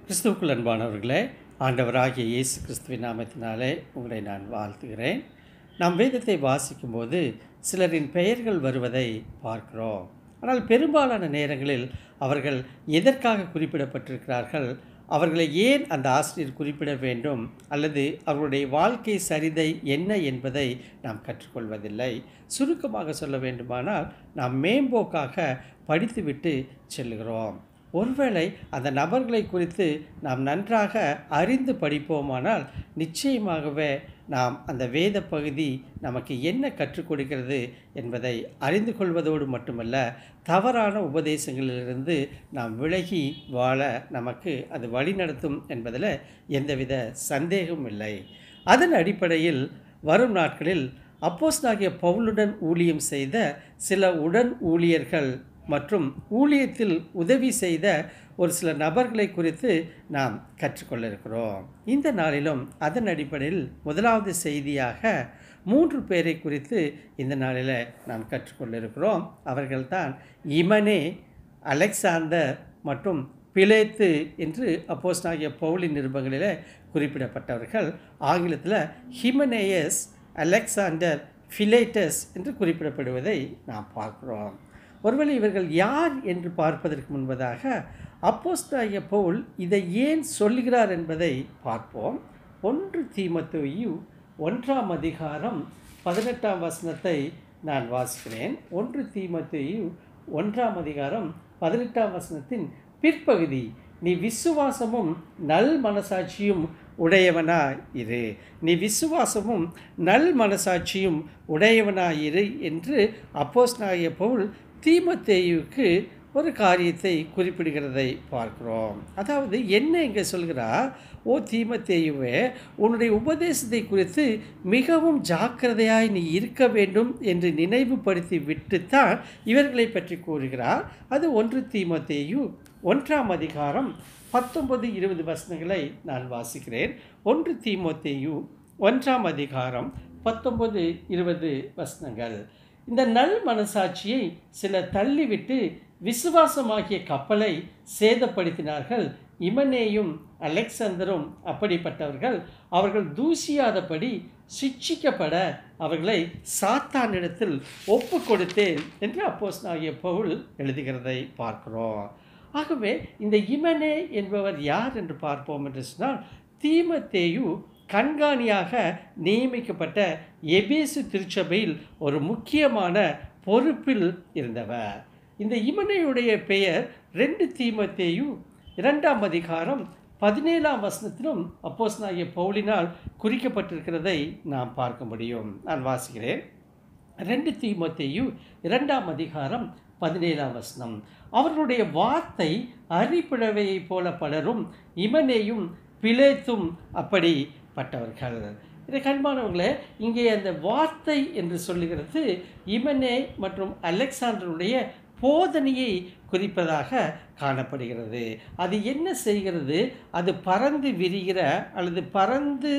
கிறிஸ்துவுக்குள் அன்பானவர்களே ஆண்டவராகிய இயேசு கிறிஸ்துவின் நாமத்தினாலே உங்களை நான் வாழ்த்துகிறேன் நாம் வேதத்தை வாசிக்கும்போது சிலரின் பெயர்கள் வருவதை பார்க்கிறோம் ஆனால் பெரும்பாலான நேரங்களில் அவர்கள் எதற்காக குறிப்பிடப்பட்டிருக்கிறார்கள் அவர்களை ஏன் அந்த ஆசிரியர் குறிப்பிட வேண்டும் அல்லது அவர்களுடைய வாழ்க்கை சரிதை என்ன என்பதை நாம் கற்றுக்கொள்வதில்லை சுருக்கமாக சொல்ல வேண்டுமானால் நாம் மேம்போக்காக படித்துவிட்டு செல்கிறோம் ஒருவேளை அந்த நபர்களை குறித்து நாம் நன்றாக அறிந்து படிப்போமானால் நிச்சயமாகவே நாம் அந்த வேத பகுதி நமக்கு என்ன கற்றுக் கொடுக்கிறது என்பதை அறிந்து கொள்வதோடு மட்டுமல்ல தவறான உபதேசங்களிலிருந்து நாம் விலகி வாழ நமக்கு அது வழிநடத்தும் என்பதில் எந்தவித சந்தேகமும் இல்லை அதன் அடிப்படையில் வரும் நாட்களில் அப்போஸ்தாகிய பவுலுடன் ஊழியம் செய்த சில உடன் ஊழியர்கள் மற்றும் ஊழியத்தில் உதவி செய்த ஒரு சில நபர்களை குறித்து நாம் கற்றுக்கொள்ள இருக்கிறோம் இந்த நாளிலும் அதன் அடிப்படையில் முதலாவது செய்தியாக மூன்று பேரை குறித்து இந்த நாளில் நாம் கற்றுக்கொள்ள இருக்கிறோம் அவர்கள்தான் இமனே அலெக்சாந்தர் மற்றும் பிலேத்து என்று அப்போஸ்டாகிய பவுலின் நிருபங்களில் குறிப்பிடப்பட்டவர்கள் ஆங்கிலத்தில் ஹிமனேயஸ் அலெக்சாண்டர் ஃபிலேட்டஸ் என்று குறிப்பிடப்படுவதை நாம் பார்க்கிறோம் ஒருவேளை இவர்கள் யார் என்று பார்ப்பதற்கு முன்பதாக அப்போஸ்தாகிய பவுல் இதை ஏன் சொல்லுகிறார் என்பதை பார்ப்போம் ஒன்று தீமத்தோயு ஒன்றாம் அதிகாரம் பதினெட்டாம் வசனத்தை நான் வாசிக்கிறேன் ஒன்று தீமத்தோயு ஒன்றாம் அதிகாரம் பதினெட்டாம் வசனத்தின் பிற்பகுதி நீ விசுவாசமும் நல் மனசாட்சியும் உடையவனாய் இரு நீ விசுவாசமும் நல் மனசாட்சியும் உடையவனாயிரு என்று அப்போஸ்னாகிய பவுல் தீமத்தேயுக்கு ஒரு காரியத்தை குறிப்பிடுகிறதை பார்க்கிறோம் அதாவது என்ன இங்கே சொல்கிறார் ஓ தீமத்தேயுவே உன்னுடைய உபதேசத்தை குறித்து மிகவும் ஜாக்கிரதையாய் நீ இருக்க வேண்டும் என்று நினைவுபடுத்தி விட்டுத்தான் இவர்களை பற்றி கூறுகிறார் அது ஒன்று தீமத்தேயு ஒன்றாம் அதிகாரம் பத்தொன்பது இருபது வசனங்களை நான் வாசிக்கிறேன் ஒன்று தீமோத்தேயு ஒன்றாம் அதிகாரம் பத்தொன்பது இருபது வசனங்கள் இந்த நல் மனசாட்சியை சிலர் தள்ளிவிட்டு விசுவாசமாகிய கப்பலை சேதப்படுத்தினார்கள் இமனேயும் அலெக்சாந்தரும் அப்படிப்பட்டவர்கள் அவர்கள் தூசியாதபடி சிக்ஷிக்கப்பட அவர்களை சாத்தானிடத்தில் ஒப்பு கொடுத்தேன் என்று அப்போஸ் ஆகிய பவுல் எழுதுகிறதை பார்க்கிறோம் ஆகவே இந்த இமனே என்பவர் யார் என்று பார்ப்போம் என்று சொன்னால் தீமத்தேயு கண்காணியாக நியமிக்கப்பட்ட எபேசு திருச்சபையில் ஒரு முக்கியமான பொறுப்பில் இருந்தவர் இந்த இமனையுடைய பெயர் ரெண்டு தீமத்தேயு இரண்டாம் அதிகாரம் பதினேழாம் வசனத்திலும் அப்போஸ் நாகிய பவுலினால் குறிக்கப்பட்டிருக்கிறதை நாம் பார்க்க முடியும் நான் வாசிக்கிறேன் ரெண்டு தீமத்தேயு இரண்டாம் அதிகாரம் பதினேழாம் வசனம் அவர்களுடைய வார்த்தை அரிப்பிழவையைப் போல பலரும் இமனேயும் பிழைத்தும் அப்படிப்பட்டவர்கள் இதை கண்பானவர்களே இங்கே அந்த வார்த்தை என்று சொல்லுகிறது இமனே மற்றும் அலெக்சாண்டருடைய போதனையை குறிப்பதாக காணப்படுகிறது அது என்ன செய்கிறது அது பறந்து விரிகிற அல்லது பறந்து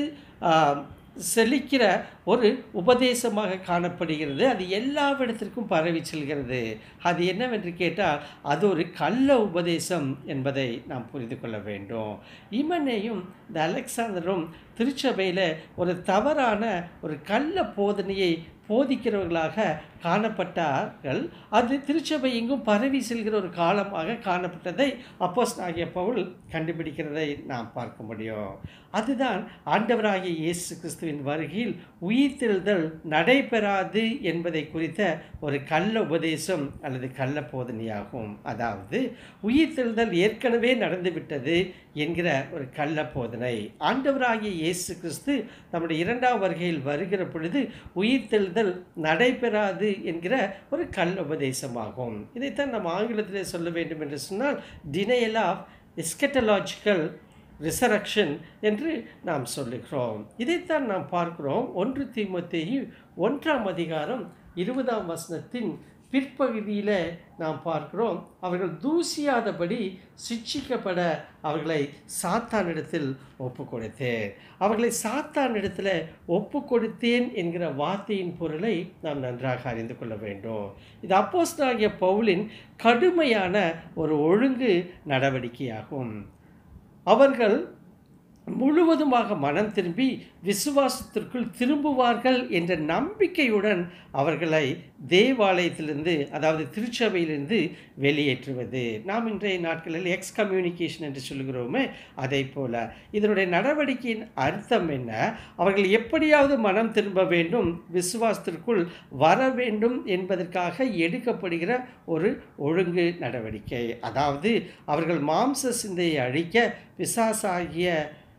செழிக்கிற ஒரு உபதேசமாக காணப்படுகிறது அது எல்லாவிடத்திற்கும் பரவி செல்கிறது அது என்னவென்று கேட்டால் அது ஒரு கள்ள உபதேசம் என்பதை நாம் புரிந்து கொள்ள வேண்டும் இமனையும் இந்த அலெக்சாண்டரும் திருச்சபையில் ஒரு தவறான ஒரு கள்ள போதனையை போதிக்கிறவர்களாக காணப்பட்டார்கள் அது திருச்சபை எங்கும் பரவி செல்கிற ஒரு காலமாக காணப்பட்டதை அப்போஸ் ஆகிய பவுல் கண்டுபிடிக்கிறதை நாம் பார்க்க முடியும் அதுதான் ஆண்டவராகிய இயேசு கிறிஸ்துவின் வருகையில் உயிர்த்தெழுதல் நடைபெறாது என்பதை குறித்த ஒரு கள்ள உபதேசம் அல்லது கள்ள போதனையாகும் அதாவது உயிர்த்தெழுதல் ஏற்கனவே நடந்துவிட்டது என்கிற ஒரு கள்ள போதனை ஆண்டவராகிய இயேசு கிறிஸ்து நம்முடைய இரண்டாம் வருகையில் வருகிற பொழுது உயிர்த்தெழுதல் நடைபெறாது என்கிற ஒரு கல் உபதேசமாகும் இதைத்தான் நம்ம ஆங்கிலத்தில் சொல்ல வேண்டும் என்று சொன்னால் டினையல் ஆஃப் எஸ்கெட்டலாஜிக்கல் ரிசரக்ஷன் என்று நாம் சொல்லுகிறோம் இதைத்தான் நாம் பார்க்கிறோம் ஒன்று தீமத்தேயு ஒன்றாம் அதிகாரம் இருபதாம் வசனத்தின் பிற்பகுதியில் நாம் பார்க்கிறோம் அவர்கள் தூசியாதபடி சிக்ஷிக்கப்பட அவர்களை சாத்தானிடத்தில் ஒப்பு கொடுத்தேன் அவர்களை சாத்தானிடத்தில் ஒப்பு கொடுத்தேன் என்கிற வார்த்தையின் பொருளை நாம் நன்றாக அறிந்து கொள்ள வேண்டும் இது அப்போஸ்டாகிய பவுலின் கடுமையான ஒரு ஒழுங்கு நடவடிக்கையாகும் அவர்கள் முழுவதுமாக மனம் திரும்பி விசுவாசத்திற்குள் திரும்புவார்கள் என்ற நம்பிக்கையுடன் அவர்களை தேவாலயத்திலிருந்து அதாவது திருச்சபையிலிருந்து வெளியேற்றுவது நாம் இன்றைய நாட்களில் எக்ஸ் கம்யூனிகேஷன் என்று சொல்கிறோமே அதை போல இதனுடைய நடவடிக்கையின் அர்த்தம் என்ன அவர்கள் எப்படியாவது மனம் திரும்ப வேண்டும் விசுவாசத்திற்குள் வர வேண்டும் என்பதற்காக எடுக்கப்படுகிற ஒரு ஒழுங்கு நடவடிக்கை அதாவது அவர்கள் மாம்ச சிந்தையை அழிக்க பிசாசாகிய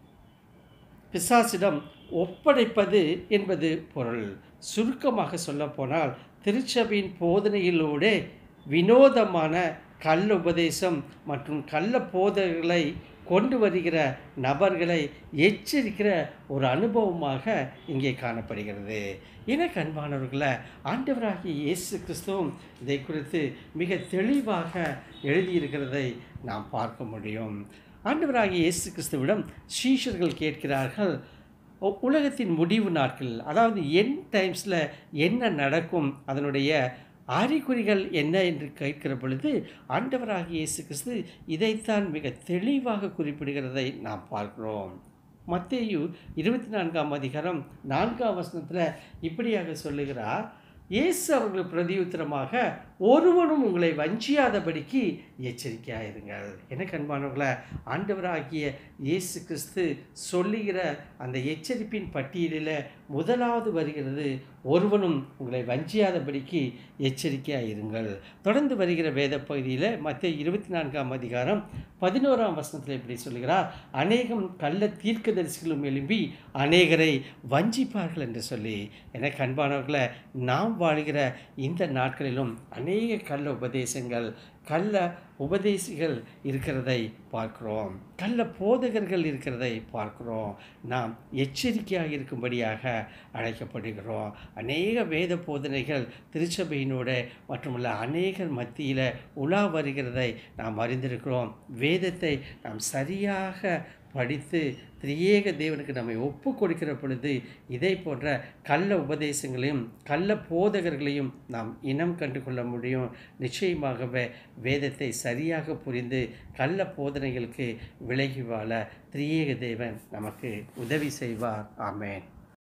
பிசாசிடம் ஒப்படைப்பது என்பது பொருள் சுருக்கமாக சொல்லப்போனால் திருச்சபையின் போதனையிலூടെ வினோதமான கள்ள உபதேசம் மற்றும் கள்ள போதனைகளை கொண்டு வருகிற நபர்களை எச்சரிக்கிற ஒரு அனுபவமாக இங்கே காணப்படுகிறது எனக்கு அன்பானவர்களை ஆண்டவராகிய இயேசு கிறிஸ்துவும் இதை குறித்து மிக தெளிவாக எழுதியிருக்கிறதை நாம் பார்க்க முடியும் ஆண்டவராகிய இயேசு கிறிஸ்துவிடம் சீஷர்கள் கேட்கிறார்கள் உ- உலகத்தின் முடிவு நாட்கள் அதாவது என் டைம்ஸில் என்ன நடக்கும் அதனுடைய அறிகுறிகள் என்ன என்று கேட்கிற பொழுது ஆண்டவராகிய இயேசு கிறிஸ்து இதைத்தான் மிக தெளிவாக குறிப்பிடுகிறதை நாம் பார்க்கிறோம் மத்தேயு இருபத்தி நான்காம் அதிகாரம் நான்காம் வசனத்தில் இப்படியாக சொல்லுகிறார் இயேசு அவர்கள் பிரதியுத்தரமாக ஒருவனும் உங்களை வஞ்சியாதபடிக்கு எச்சரிக்கையாயிருங்கள் எனக்கு அன்பானவர்களே ஆண்டவராகிய இயேசு கிறிஸ்து சொல்லுகிற அந்த எச்சரிப்பின் பட்டியலில் முதலாவது வருகிறது ஒருவனும் உங்களை வஞ்சியாதபடிக்கு எச்சரிக்கையாயிருங்கள் தொடர்ந்து வருகிற வேத பகுதியில் மற்ற இருபத்தி நான்காம் அதிகாரம் பதினோராம் வசனத்தில் இப்படி சொல்லுகிறார் அநேகம் கள்ள தீர்க்கதரிசிகளும் எழும்பி அநேகரை வஞ்சிப்பார்கள் என்று சொல்லி எனக்கு அன்பானவர்களை நாம் வாழ்கிற இந்த நாட்களிலும் அநேக கள்ள உபதேசங்கள் கள்ள உபதேசிகள் இருக்கிறதை பார்க்கிறோம் கள்ள போதகர்கள் இருக்கிறதை பார்க்கிறோம் நாம் எச்சரிக்கையாக இருக்கும்படியாக அழைக்கப்படுகிறோம் அநேக வேத போதனைகள் திருச்சபையினோட மட்டுமல்ல அநேகர் மத்தியில் உலா வருகிறதை நாம் அறிந்திருக்கிறோம் வேதத்தை நாம் சரியாக படித்து திரியேக தேவனுக்கு நம்மை ஒப்பு கொடுக்கிற பொழுது இதை போன்ற கள்ள உபதேசங்களையும் கள்ள போதகர்களையும் நாம் இனம் கண்டு கொள்ள முடியும் நிச்சயமாகவே வேதத்தை சரியாக புரிந்து கள்ள போதனைகளுக்கு விலகி வாழ திரியேக தேவன் நமக்கு உதவி செய்வார் ஆமென்